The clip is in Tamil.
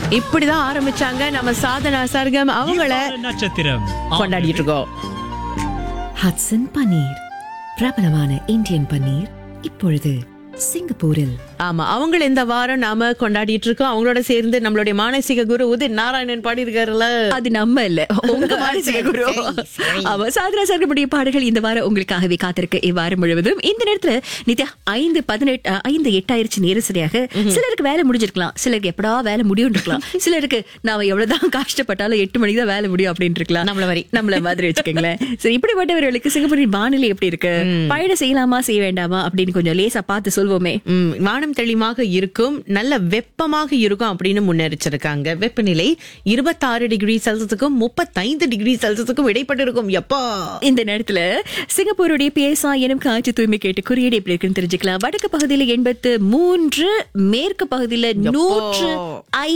இப்படிதான் ஆரம்பிச்சாங்க நம்ம சாதனா சர்க்கம் அவங்கள இவ்வாறு நட்சத்திரம் கொண்டாடிட்டு இருக்கோம் ஹட்சன் பன்னீர் பிரபலமான இந்தியன் பன்னீர் இப்பொழுது சிங்கப்பூரில் ஆமா அவங்கள இந்த வாரம் நாம கொண்டாடிட்டு இருக்கோம் அவங்களோட சேர்ந்து நம்மளுடைய மானசீக குரு உதித் நாராயணன் பாடியிருக்காருல்ல அது நம்ம இல்ல உங்க மானசீக குரு அவ சாதனா சர்க்கமுடைய பாடல்கள் இந்த வாரம் உங்களுக்காகவே காத்திருக்கு இவ்வாரம் முழுவதும் இந்த நேரத்துல நித்யா ஐந்து பதினெட்டு அஹ், ஐந்து எட்டாயிருச்சு நேரம் சரியாக சிலருக்கு வேலை முடிஞ்சிருக்கலாம் சிலருக்கு எப்படா வேலை முடியும் இருக்கலாம் சிலருக்கு நாம எவ்வளவுதான் கஷ்டப்பட்டாலும் எட்டு மணிக்கு தான் வேலை முடியும் அப்படின்னு இருக்கலாம் நம்மள மாதிரி. நம்மள மாதிரி வச்சுக்கோங்களேன் சரி இப்படிப்பட்டவர்களுக்கு சிங்கப்பூரின் வானிலை எப்படி இருக்கு பயணம் செய்யலாமா செய்ய வேண்டாமா அப்படின்னு கொஞ்சம் லேசா பார்த்து சொல்வோமே ம், வானம் தெளிவாக இருக்கும் நல்ல வெப்பமாக இருக்கும் அப்படின்னு முன்னெரிச்சிருக்காங்க வெப்பநிலை இருபத்தாறு டிகிரி செல்சியஸுக்கும் முப்பத்தைந்து டிகிரி செல்சியஸுக்கும் இடைப்பட்டு இருக்கும் எப்பா இந்த நேரத்துல சிங்கப்பூருடைய பிஎஸ்ஆ எனும் காற்று தூய்மை கேட்டு குறியீடு எப்படி இருக்குன்னு தெரிஞ்சுக்கலாம் வடக்கு பகுதியில எண்பத்து மூன்று மேற்கு பகுதியில நூற்று